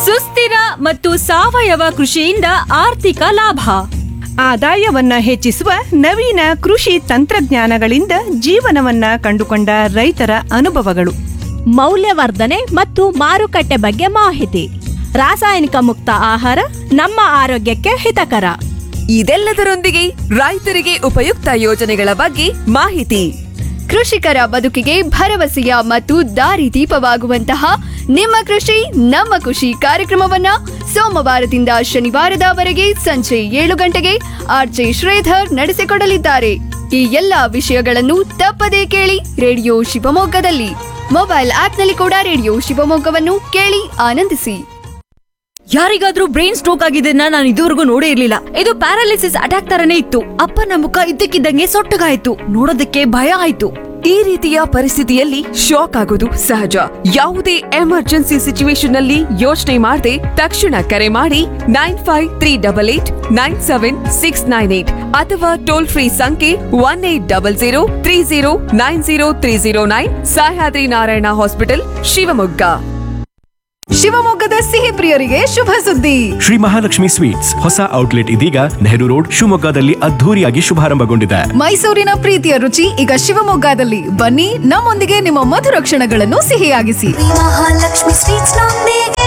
ಸುಸ್ಥಿರ ಮತ್ತು ಸಾವಯವ ಕೃಷಿಯಿಂದ ಆರ್ಥಿಕ ಲಾಭ ಆದಾಯವನ್ನ ಹೆಚ್ಚಿಸುವ ನವೀನ ಕೃಷಿ ತಂತ್ರಜ್ಞಾನಗಳಿಂದ ಜೀವನವನ್ನ ಕಂಡುಕೊಂಡ ರೈತರ ಅನುಭವಗಳು ಮೌಲ್ಯವರ್ಧನೆ ಮತ್ತು ಮಾರುಕಟ್ಟೆ ಬಗ್ಗೆ ಮಾಹಿತಿ ರಾಸಾಯನಿಕ ಮುಕ್ತ ಆಹಾರ ನಮ್ಮ ಆರೋಗ್ಯಕ್ಕೆ ಹಿತಕರ ಇದೆಲ್ಲದರೊಂದಿಗೆ ರೈತರಿಗೆ ಉಪಯುಕ್ತ ಯೋಜನೆಗಳ ಬಗ್ಗೆ ಮಾಹಿತಿ ಕೃಷಿಕರ ಬದುಕಿಗೆ ಭರವಸೆಯ ಮತ್ತು ದಾರಿದೀಪವಾಗುವಂತಹ ನಿಮ್ಮ ಕೃಷಿ ನಮ್ಮ ಖುಷಿ ಕಾರ್ಯಕ್ರಮವನ್ನ ಸೋಮವಾರದಿಂದ ಶನಿವಾರದವರೆಗೆ ಸಂಜೆ ಏಳು ಗಂಟೆಗೆ ಆರ್ಜೆ ಶ್ರೀಧರ್ ನಡೆಸಿಕೊಡಲಿದ್ದಾರೆ ಈ ಎಲ್ಲಾ ವಿಷಯಗಳನ್ನು ತಪ್ಪದೇ ಕೇಳಿ ರೇಡಿಯೋ ಶಿವಮೊಗ್ಗದಲ್ಲಿ ಮೊಬೈಲ್ ಆಪ್ನಲ್ಲಿ ಕೂಡ ರೇಡಿಯೋ ಶಿವಮೊಗ್ಗವನ್ನು ಕೇಳಿ ಆನಂದಿಸಿ ಯಾರಿಗಾದ್ರೂ ಬ್ರೈನ್ ಸ್ಟ್ರೋಕ್ ಆಗಿದ್ದನ್ನ ನಾನು ಇದುವರೆಗೂ ನೋಡೇ ಇರ್ಲಿಲ್ಲ ಇದು ಪ್ಯಾರಾಲಿಸಿಸ್ ಅಟ್ಯಾಕ್ ತರನೇ ಇತ್ತು ಅಪ್ಪನ ಮುಖ ಇದ್ದಕ್ಕಿದ್ದಂಗೆ ಸೊಟ್ಟಗಾಯ್ತು ನೋಡೋದಕ್ಕೆ ಭಯ ಆಯ್ತು ಈ ರೀತಿಯ ಪರಿಸ್ಥಿತಿಯಲ್ಲಿ ಶಾಕ್ ಆಗೋದು ಸಹಜ ಯಾವುದೇ ಎಮರ್ಜೆನ್ಸಿ ಸಿಚುವೇಶನ್ ಅಲ್ಲಿ ಯೋಚನೆ ಮಾಡದೆ ತಕ್ಷಣ ಕರೆ ಮಾಡಿ nine five three double eight nine seven six nine eight ಅಥವಾ ಟೋಲ್ ಫ್ರೀ ಸಂಖ್ಯೆ one eight double zero three zero nine zero three zero nine Sahyadri Narayana hospital Shivamogga ಶಿವಮೊಗ್ಗದ ಸಿಹಿ ಪ್ರಿಯರಿಗೆ ಶುಭ ಸುದ್ದಿ ಶ್ರೀ ಮಹಾಲಕ್ಷ್ಮಿ ಸ್ವೀಟ್ಸ್ ಹೊಸ ಔಟ್ಲೆಟ್ ಇದೀಗ ನೆಹರು ರೋಡ್ ಶಿವಮೊಗ್ಗದಲ್ಲಿ ಅದ್ಧೂರಿಯಾಗಿ ಶುಭಾರಂಭಗೊಂಡಿದೆ ಮೈಸೂರಿನ ಪ್ರೀತಿಯ ರುಚಿ ಈಗ ಶಿವಮೊಗ್ಗದಲ್ಲಿ ಬನ್ನಿ ನಮ್ಮೊಂದಿಗೆ ನಿಮ್ಮ ಮಧುರ ಕ್ಷಣಗಳನ್ನು ಸಿಹಿಯಾಗಿಸಿ ಮಹಾಲಕ್ಷ್ಮಿ ಸ್ವೀಟ್ಸ್ ನೊಂದಿಗೆ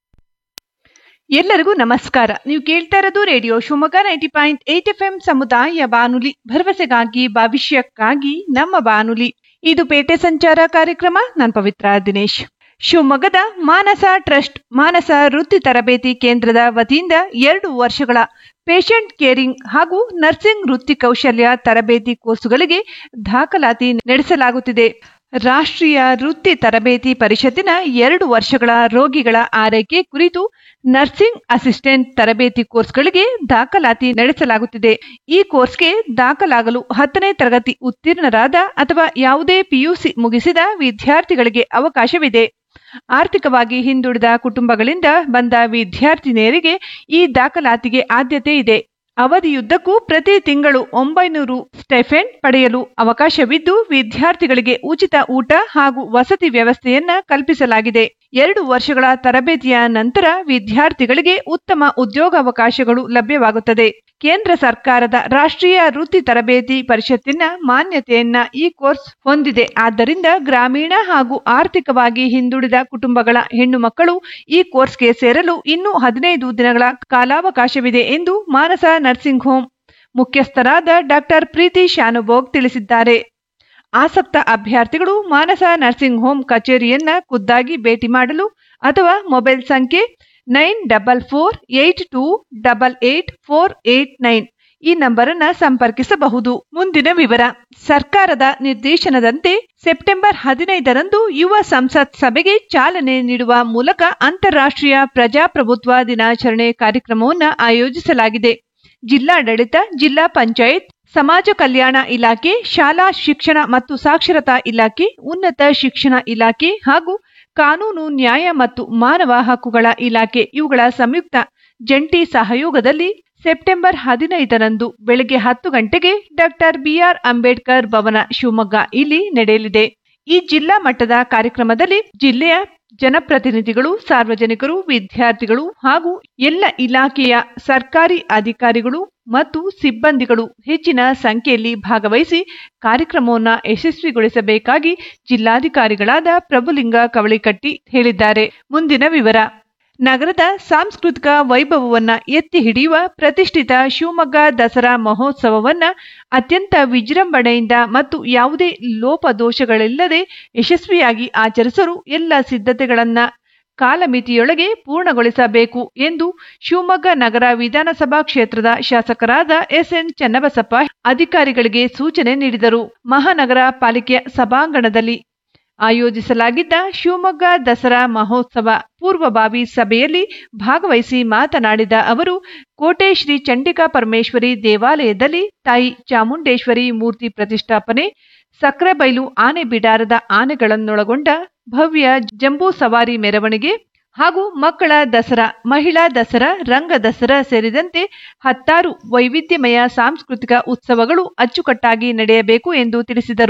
ಎಲ್ಲರಿಗೂ ನಮಸ್ಕಾರ ನೀವು ಕೇಳ್ತಾ ಇರೋದು radio Shivamogga ninety point eight F M ಸಮುದಾಯ ಬಾನುಲಿ ಭರವಸೆಗಾಗಿ ಭವಿಷ್ಯಕ್ಕಾಗಿ ನಮ್ಮ ಬಾನುಲಿ ಇದು ಪೇಟೆ ಸಂಚಾರ ಕಾರ್ಯಕ್ರಮ ನಾನು ಪವಿತ್ರ ದಿನೇಶ್ ಶಿವಮೊಗ್ಗದ ಮಾನಸ ಟ್ರಸ್ಟ್ ಮಾನಸ ವೃತ್ತಿ ತರಬೇತಿ ಕೇಂದ್ರದ ವತಿಯಿಂದ ಎರಡು ವರ್ಷಗಳ ಪೇಷಂಟ್ ಕೇರಿಂಗ್ ಹಾಗೂ ನರ್ಸಿಂಗ್ ವೃತ್ತಿ ಕೌಶಲ್ಯ ತರಬೇತಿ ಕೋರ್ಸುಗಳಿಗೆ ದಾಖಲಾತಿ ನಡೆಸಲಾಗುತ್ತಿದೆ ರಾಷ್ಟ್ರೀಯ ವೃತ್ತಿ ತರಬೇತಿ ಪರಿಷತ್ತಿನ ಎರಡು ವರ್ಷಗಳ ರೋಗಿಗಳ ಆರೈಕೆ ಕುರಿತು ನರ್ಸಿಂಗ್ ಅಸಿಸ್ಟೆಂಟ್ ತರಬೇತಿ ಕೋರ್ಸ್ಗಳಿಗೆ ದಾಖಲಾತಿ ನಡೆಸಲಾಗುತ್ತಿದೆ ಈ ಕೋರ್ಸ್ಗೆ ದಾಖಲಾಗಲು ಹತ್ತನೇ ತರಗತಿ ಉತ್ತೀರ್ಣರಾದ ಅಥವಾ ಯಾವುದೇ ಪಿಯುಸಿ ಮುಗಿಸಿದ ವಿದ್ಯಾರ್ಥಿಗಳಿಗೆ ಅವಕಾಶವಿದೆ ಆರ್ಥಿಕವಾಗಿ ಹಿಂದುಳಿದ ಕುಟುಂಬಗಳಿಂದ ಬಂದ ವಿದ್ಯಾರ್ಥಿನಿಯರಿಗೆ ಈ ದಾಖಲಾತಿಗೆ ಆದ್ಯತೆ ಇದೆ ಅವಧಿಯುದ್ದಕ್ಕೂ ಪ್ರತಿ ತಿಂಗಳು ಒಂಬೈನೂರು ಸ್ಟೆಫೆಂಡ್ ಪಡೆಯಲು ಅವಕಾಶವಿದ್ದು ವಿದ್ಯಾರ್ಥಿಗಳಿಗೆ ಉಚಿತ ಊಟ ಹಾಗೂ ವಸತಿ ವ್ಯವಸ್ಥೆಯನ್ನ ಕಲ್ಪಿಸಲಾಗಿದೆ ಎರಡು ವರ್ಷಗಳ ತರಬೇತಿಯ ನಂತರ ವಿದ್ಯಾರ್ಥಿಗಳಿಗೆ ಉತ್ತಮ ಉದ್ಯೋಗಾವಕಾಶಗಳು ಲಭ್ಯವಾಗುತ್ತದೆ ಕೇಂದ್ರ ಸರ್ಕಾರದ ರಾಷ್ಟ್ರೀಯ ವೃತ್ತಿ ತರಬೇತಿ ಪರಿಷತ್ತಿನ ಮಾನ್ಯತೆಯನ್ನ ಈ ಕೋರ್ಸ್ ಹೊಂದಿದೆ ಆದ್ದರಿಂದ ಗ್ರಾಮೀಣ ಹಾಗೂ ಆರ್ಥಿಕವಾಗಿ ಹಿಂದುಳಿದ ಕುಟುಂಬಗಳ ಹೆಣ್ಣು ಮಕ್ಕಳು ಈ ಕೋರ್ಸ್ಗೆ ಸೇರಲು ಇನ್ನೂ ಹದಿನೈದು ದಿನಗಳ ಕಾಲಾವಕಾಶವಿದೆ ಎಂದು ಮಾನಸ ನರ್ಸಿಂಗ್ ಹೋಮ್ ಮುಖ್ಯಸ್ಥರಾದ ಡಾಕ್ಟರ್ ಪ್ರೀತಿ ಶಾನುಭೋಗ್ ತಿಳಿಸಿದ್ದಾರೆ ಆಸಕ್ತ ಅಭ್ಯರ್ಥಿಗಳು ಮಾನಸ ನರ್ಸಿಂಗ್ ಹೋಮ್ ಕಚೇರಿಯನ್ನ ಖುದ್ದಾಗಿ ಭೇಟಿ ಮಾಡಲು ಅಥವಾ ಮೊಬೈಲ್ ಸಂಖ್ಯೆ nine double four eight two double eight four eight nine ಈ ನಂಬರನ್ನ ಸಂಪರ್ಕಿಸಬಹುದು ಮುಂದಿನ ವಿವರ ಸರ್ಕಾರದ ನಿರ್ದೇಶನದಂತೆ ಸೆಪ್ಟೆಂಬರ್ ಹದಿನೈದರಂದು ಯುವ ಸಂಸತ್ ಸಭೆಗೆ ಚಾಲನೆ ನೀಡುವ ಮೂಲಕ ಅಂತಾರಾಷ್ಟ್ರೀಯ ಪ್ರಜಾಪ್ರಭುತ್ವ ದಿನಾಚರಣೆ ಕಾರ್ಯಕ್ರಮವನ್ನು ಆಯೋಜಿಸಲಾಗಿದೆ ಜಿಲ್ಲಾಡಳಿತ ಜಿಲ್ಲಾ ಪಂಚಾಯತ್ ಸಮಾಜ ಕಲ್ಯಾಣ ಇಲಾಖೆ ಶಾಲಾ ಶಿಕ್ಷಣ ಮತ್ತು ಸಾಕ್ಷರತಾ ಇಲಾಖೆ ಉನ್ನತ ಶಿಕ್ಷಣ ಇಲಾಖೆ ಹಾಗೂ ಕಾನೂನು ನ್ಯಾಯ ಮತ್ತು ಮಾನವ ಹಕ್ಕುಗಳ ಇಲಾಖೆ ಇವುಗಳ ಸಂಯುಕ್ತ ಜಂಟಿ ಸಹಯೋಗದಲ್ಲಿ ಸೆಪ್ಟೆಂಬರ್ ಹದಿನೈದರಂದು ಬೆಳಗ್ಗೆ ಹತ್ತು ಗಂಟೆಗೆ ಡಾಕ್ಟರ್ ಬಿಆರ್ ಅಂಬೇಡ್ಕರ್ ಭವನ ಶಿವಮೊಗ್ಗ ಇಲ್ಲಿ ನಡೆಯಲಿದೆ ಈ ಜಿಲ್ಲಾ ಮಟ್ಟದ ಕಾರ್ಯಕ್ರಮದಲ್ಲಿ ಜಿಲ್ಲೆಯ ಜನಪ್ರತಿನಿಧಿಗಳು ಸಾರ್ವಜನಿಕರು ವಿದ್ಯಾರ್ಥಿಗಳು ಹಾಗೂ ಎಲ್ಲ ಇಲಾಖೆಯ ಸರ್ಕಾರಿ ಅಧಿಕಾರಿಗಳು ಮತ್ತು ಸಿಬ್ಬಂದಿಗಳು ಹೆಚ್ಚಿನ ಸಂಖ್ಯೆಯಲ್ಲಿ ಭಾಗವಹಿಸಿ ಕಾರ್ಯಕ್ರಮವನ್ನು ಯಶಸ್ವಿಗೊಳಿಸಬೇಕಾಗಿ ಜಿಲ್ಲಾಧಿಕಾರಿಗಳಾದ ಪ್ರಭುಲಿಂಗ ಕವಳಿಕಟ್ಟಿ ಹೇಳಿದ್ದಾರೆ ಮುಂದಿನ ವಿವರ ನಗರದ ಸಾಂಸ್ಕೃತಿಕ ವೈಭವವನ್ನ ಎತ್ತಿ ಹಿಡಿಯುವ ಪ್ರತಿಷ್ಠಿತ ಶಿವಮೊಗ್ಗ ದಸರಾ ಮಹೋತ್ಸವವನ್ನ ಅತ್ಯಂತ ವಿಜೃಂಭಣೆಯಿಂದ ಮತ್ತು ಯಾವುದೇ ಲೋಪದೋಷಗಳಿಲ್ಲದೆ ಯಶಸ್ವಿಯಾಗಿ ಆಚರಿಸಲು ಎಲ್ಲ ಸಿದ್ಧತೆಗಳನ್ನ ಕಾಲಮಿತಿಯೊಳಗೆ ಪೂರ್ಣಗೊಳಿಸಬೇಕು ಎಂದು ಶಿವಮೊಗ್ಗ ನಗರ ವಿಧಾನಸಭಾ ಕ್ಷೇತ್ರದ ಶಾಸಕರಾದ ಎಸ್ಎನ್ ಚನ್ನಬಸಪ್ಪ ಅಧಿಕಾರಿಗಳಿಗೆ ಸೂಚನೆ ನೀಡಿದರು ಮಹಾನಗರ ಪಾಲಿಕೆಯ ಸಭಾಂಗಣದಲ್ಲಿ ಆಯೋಜಿಸಲಾಗಿದ್ದ ಶಿವಮೊಗ್ಗ ದಸರಾ ಮಹೋತ್ಸವ ಪೂರ್ವಭಾವಿ ಸಭೆಯಲ್ಲಿ ಭಾಗವಹಿಸಿ ಮಾತನಾಡಿದ ಅವರು ಕೋಟೆ ಶ್ರೀ ಚಂಡಿಕಾ ಪರಮೇಶ್ವರಿ ದೇವಾಲಯದಲ್ಲಿ ತಾಯಿ ಚಾಮುಂಡೇಶ್ವರಿ ಮೂರ್ತಿ ಪ್ರತಿಷ್ಠಾಪನೆ ಸಕ್ರೆಬೈಲು ಆನೆ ಬಿಡಾರದ ಆನೆಗಳನ್ನೊಳಗೊಂಡ ಭವ್ಯ ಜಂಬೂ ಸವಾರಿ ಮೆರವಣಿಗೆ ಹಾಗೂ ಮಕ್ಕಳ ದಸರಾ ಮಹಿಳಾ ದಸರಾ ರಂಗ ದಸರಾ ಸೇರಿದಂತೆ ಹತ್ತಾರು ವೈವಿಧ್ಯಮಯ ಸಾಂಸ್ಕೃತಿಕ ಉತ್ಸವಗಳು ಅಚ್ಚುಕಟ್ಟಾಗಿ ನಡೆಯಬೇಕು ಎಂದು ತಿಳಿಸಿದರು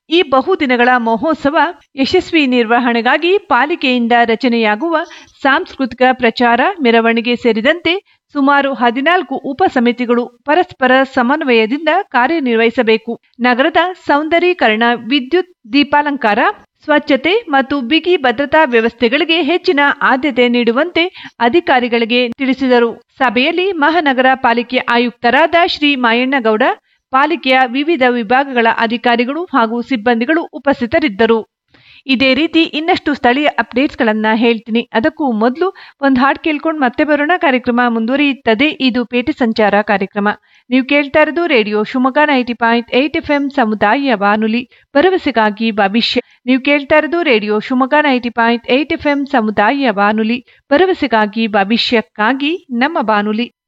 ಈ ಬಹುದಿನಗಳ ಮಹೋತ್ಸವ ಯಶಸ್ವಿ ನಿರ್ವಹಣೆಗಾಗಿ ಪಾಲಿಕೆಯಿಂದ ರಚನೆಯಾಗುವ ಸಾಂಸ್ಕೃತಿಕ ಪ್ರಚಾರ ಮೆರವಣಿಗೆ ಸೇರಿದಂತೆ ಸುಮಾರು ಹದಿನಾಲ್ಕು ಉಪ ಸಮಿತಿಗಳು ಪರಸ್ಪರ ಸಮನ್ವಯದಿಂದ ಕಾರ್ಯನಿರ್ವಹಿಸಬೇಕು ನಗರದ ಸೌಂದರೀಕರಣ ವಿದ್ಯುತ್ ದೀಪಾಲಂಕಾರ ಸ್ವಚ್ಛತೆ ಮತ್ತು ಬಿಗಿ ಭದ್ರತಾ ವ್ಯವಸ್ಥೆಗಳಿಗೆ ಹೆಚ್ಚಿನ ಆದ್ಯತೆ ನೀಡುವಂತೆ ಅಧಿಕಾರಿಗಳಿಗೆ ತಿಳಿಸಿದರು ಸಭೆಯಲ್ಲಿ ಮಹಾನಗರ ಪಾಲಿಕೆ ಆಯುಕ್ತರಾದ ಶ್ರೀ ಮಾಯಣ್ಣಗೌಡ ಪಾಲಿಕೆಯ ವಿವಿಧ ವಿಭಾಗಗಳ ಅಧಿಕಾರಿಗಳು ಹಾಗೂ ಸಿಬ್ಬಂದಿಗಳು ಉಪಸ್ಥಿತರಿದ್ದರು ಇದೇ ರೀತಿ ಇನ್ನಷ್ಟು ಸ್ಥಳೀಯ ಅಪ್ಡೇಟ್ಸ್ ಗಳನ್ನ ಹೇಳ್ತೀನಿ ಅದಕ್ಕೂ ಮೊದಲು ಒಂದು ಹಾಡು ಕೇಳ್ಕೊಂಡು ಮತ್ತೆ ಬರೋಣ ಕಾರ್ಯಕ್ರಮ ಮುಂದುವರಿಯುತ್ತದೆ ಇದು ಪೇಟೆ ಸಂಚಾರ ಕಾರ್ಯಕ್ರಮ ನೀವು ಕೇಳ್ತಾ ಇರೋದು radio Shivamogga ninety point eight F M ಸಮುದಾಯ ಬಾನುಲಿ ಭರವಸೆಗಾಗಿ ಭವಿಷ್ಯ ನೀವು ಕೇಳ್ತಾ ಇರೋದು radio Shivamogga ninety point eight F M ಸಮುದಾಯ ಬಾನುಲಿ ಭರವಸೆಗಾಗಿ ಭವಿಷ್ಯಕ್ಕಾಗಿ ನಮ್ಮ ಬಾನುಲಿ